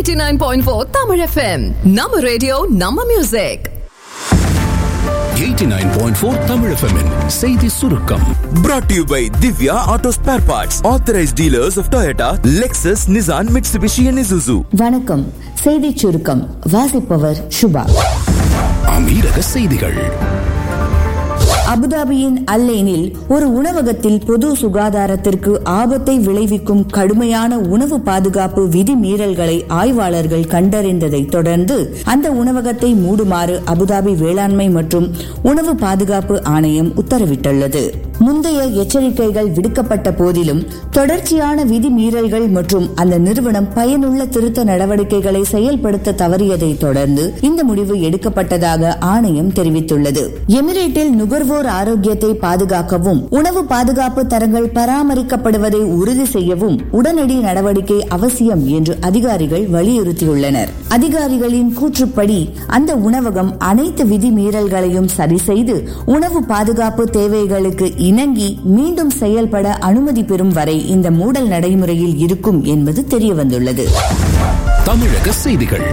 89.4 Tamil FM. நம்ம radio நம்ம music 89.4 Tamil FM -இன் செய்தி சுருக்கம் Brought to you by Divya Auto Spare Parts, authorized dealers of Toyota, Lexus, Nissan, Mitsubishi, and Isuzu. வணக்கம் செய்திச் சுருக்கம் வாசிப்பவர் சுபா அமீரக செய்திகள் அபுதாபியின் அல்லேனில் ஒரு உணவகத்தில் பொது சுகாதாரத்திற்கு ஆபத்தை விளைவிக்கும் கடுமையான உணவு பாதுகாப்பு விதிமீறல்களை ஆய்வாளர்கள் கண்டறிந்ததை தொடர்ந்து அந்த உணவகத்தை மூடுமாறு அபுதாபி வேளாண்மை மற்றும் உணவு பாதுகாப்பு ஆணையம் உத்தரவிட்டுள்ளது முந்தைய எச்சரிக்கைகள் விடுக்கப்பட்ட போதிலும் தொடர்ச்சியான விதிமீறல்கள் மற்றும் அந்த நிறுவனம் பயனுள்ள திருத்த நடவடிக்கைகளை செயல்படுத்த தவறியதை தொடர்ந்து இந்த முடிவு எடுக்கப்பட்டதாக ஆணையம் தெரிவித்துள்ளது எமிரேட்டில் நுகர்வோர் ஆரோக்கியத்தை பாதுகாக்கவும் உணவு பாதுகாப்பு தரங்கள் பராமரிக்கப்படுவதை உறுதி செய்யவும் உடனடி நடவடிக்கை அவசியம் என்று அதிகாரிகள் வலியுறுத்தியுள்ளனர் அதிகாரிகளின் கூற்றுப்படி அந்த உணவகம் அனைத்து விதிமீறல்களையும் சரி செய்து உணவு பாதுகாப்பு தேவைகளுக்கு இணங்கி மீண்டும் செயல்பட அனுமதி பெறும் வரை இந்த மூடல் நடைமுறையில் இருக்கும் என்பது தெரியவந்துள்ளது தமிழக செய்திகள்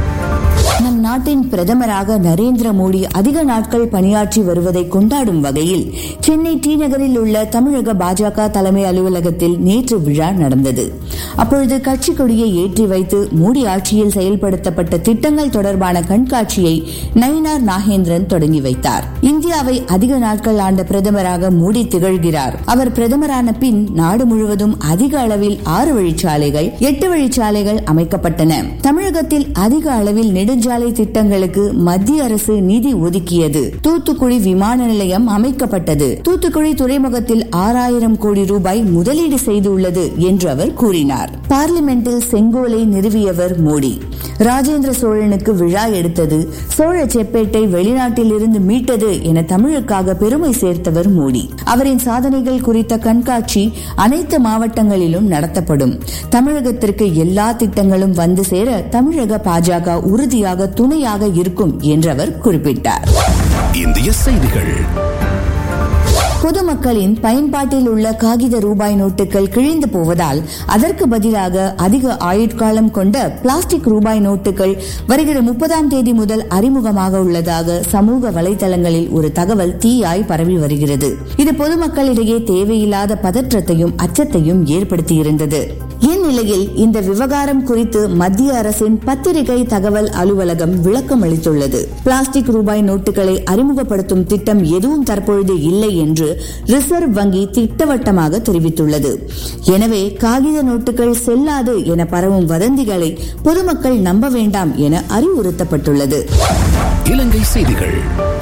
நம் நாட்டின் பிரதமராக நரேந்திர மோடி அதிக நாட்கள் பணியாற்றி வருவதை கொண்டாடும் வகையில் சென்னை டி நகரில் உள்ள தமிழக பாஜக தலைமை அலுவலகத்தில் நேற்று விழா நடந்தது அப்பொழுது கட்சி கொடியை ஏற்றி வைத்து மோடி ஆட்சியில் செயல்படுத்தப்பட்ட திட்டங்கள் தொடர்பான கண்காட்சியை நயினார் நாகேந்திரன் தொடங்கி வைத்தார் இந்தியாவை அதிக நாட்கள் ஆண்ட பிரதமராக மோடி திகழ்கிறார் அவர் பிரதமரான பின் நாடு முழுவதும் அதிக அளவில் ஆறு வழிச்சாலைகள் எட்டு வழிச்சாலைகள் அமைக்கப்பட்டன தமிழகத்தில் அதிக அளவில் நெடுஞ்சாலை திட்டங்களுக்கு மத்திய அரசு நிதி ஒதுக்கியது தூத்துக்குடி விமான நிலையம் அமைக்கப்பட்டது தூத்துக்குடி துறைமுகத்தில் ஆறாயிரம் கோடி ரூபாய் முதலீடு செய்துள்ளது என்று அவர் கூறினார் பார்லிமெண்டில் செங்கோலை நிறுவியவர் மோடி ராஜேந்திர சோழனுக்கு விழா எடுத்தது சோழ செப்பேட்டை வெளிநாட்டில் இருந்து மீட்டது என தமிழுக்காக பெருமை சேர்த்தவர் மோடி அவரின் சாதனைகள் குறித்த கண்காட்சி அனைத்து மாவட்டங்களிலும் நடத்தப்படும் தமிழகத்திற்கு எல்லா திட்டங்களும் வந்து சேர தமிழக பாஜக உறுதியாக துணையாக இருக்கும் என்று அவர் குறிப்பிட்டார் இந்திய செய்திகள் பொதுமக்களின் பயன்பாட்டில் உள்ள காகித ரூபாய் நோட்டுகள் கிழிந்து போவதால் அதற்கு பதிலாக அதிக ஆயுட்காலம் கொண்ட பிளாஸ்டிக் ரூபாய் நோட்டுகள் வருகிற முப்பதாம் தேதி முதல் அறிமுகமாக உள்ளதாக சமூக வலைதளங்களில் ஒரு தகவல் தீயாய் பரவி வருகிறது இது பொதுமக்களிடையே தேவையில்லாத பதற்றத்தையும் அச்சத்தையும் ஏற்படுத்தியிருந்தது இந்நிலையில் இந்த விவகாரம் குறித்து மத்திய அரசின் பத்திரிகை தகவல் அலுவலகம் விளக்கம் அளித்துள்ளது பிளாஸ்டிக் ரூபாய் நோட்டுகளை அறிமுகப்படுத்தும் திட்டம் எதுவும் தற்பொழுது இல்லை என்று ரிசர்வ் வங்கி திட்டவட்டமாக தெரிவித்துள்ளது எனவே காகித நோட்டுகள் செல்லாது என பரவும் வதந்திகளை பொதுமக்கள் நம்ப வேண்டாம் என அறிவுறுத்தப்பட்டுள்ளது இலங்கை செய்திகள்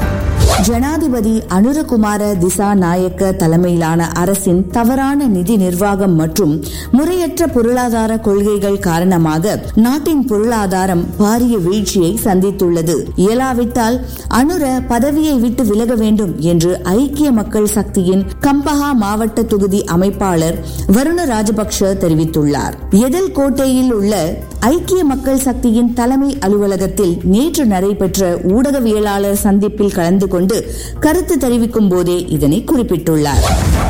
ஜனாதிபதி அனுரகுமார திசா நாயக்க தலைமையிலான அரசின் தவறான நிதி நிர்வாகம் மற்றும் முறையற்ற பொருளாதார கொள்கைகள் காரணமாக நாட்டின் பொருளாதாரம் பாரிய வீழ்ச்சியை சந்தித்துள்ளது இயலாவிட்டால் அனுர பதவியை விட்டு விலக வேண்டும் என்று ஐக்கிய மக்கள் சக்தியின் கம்பஹா மாவட்ட தொகுதி அமைப்பாளர் வருண ராஜபக்ஷ தெரிவித்துள்ளார் எதில் கோட்டையில் உள்ள ஐக்கிய மக்கள் சக்தியின் தலைமை அலுவலகத்தில் நேற்று நடைபெற்ற ஊடகவியலாளர் சந்திப்பில் கலந்து கொண்டு கருத்து தெரிவிக்கும் போதே இதனை குறிப்பிட்டுள்ளார்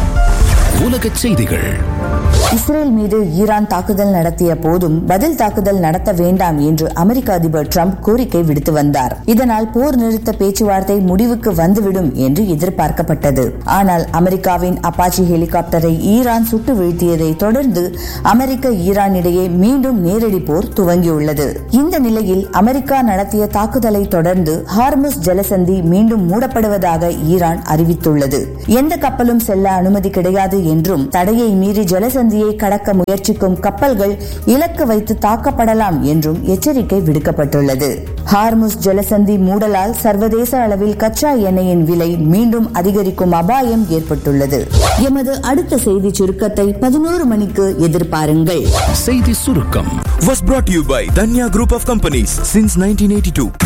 உலகச் செய்திகள் இஸ்ரேல் மீது ஈரான் தாக்குதல் நடத்திய போதும் பதில் தாக்குதல் நடத்த வேண்டாம் என்று அமெரிக்க அதிபர் டிரம்ப் கோரிக்கை விடுத்து வந்தார் இதனால் போர் நிறுத்த பேச்சுவார்த்தை முடிவுக்கு வந்துவிடும் என்று எதிர்பார்க்கப்பட்டது ஆனால் அமெரிக்காவின் அப்பாச்சி ஹெலிகாப்டரை ஈரான் சுட்டு வீழ்த்தியதை தொடர்ந்து அமெரிக்க ஈரான் இடையே மீண்டும் நேரடி போர் துவங்கியுள்ளது இந்த நிலையில் அமெரிக்கா நடத்திய தாக்குதலை தொடர்ந்து ஹார்முஸ் ஜலசந்தி மீண்டும் மூடப்படுவதாக ஈரான் அறிவித்துள்ளது எந்த கப்பலும் செல்ல அனுமதி கிடையாது என்றும் தடையை மீறி ஜலசந்தியை கடக்க முயற்சிக்கும் கப்பல்கள் இலக்கு வைத்து தாக்கப்படலாம் என்றும் எச்சரிக்கை விடுக்கப்பட்டுள்ளது ஹார்முஸ் ஜலசந்தி மூடலால் சர்வதேச அளவில் கச்சா எண்ணெயின் விலை மீண்டும் அதிகரிக்கும் அபாயம் ஏற்பட்டுள்ளது எமது அடுத்த செய்தி சுருக்கத்தை பதினோரு மணிக்கு எதிர்பாருங்கள் செய்தி சுருக்கம் Was brought to you by Danya Group of Companies since 1982.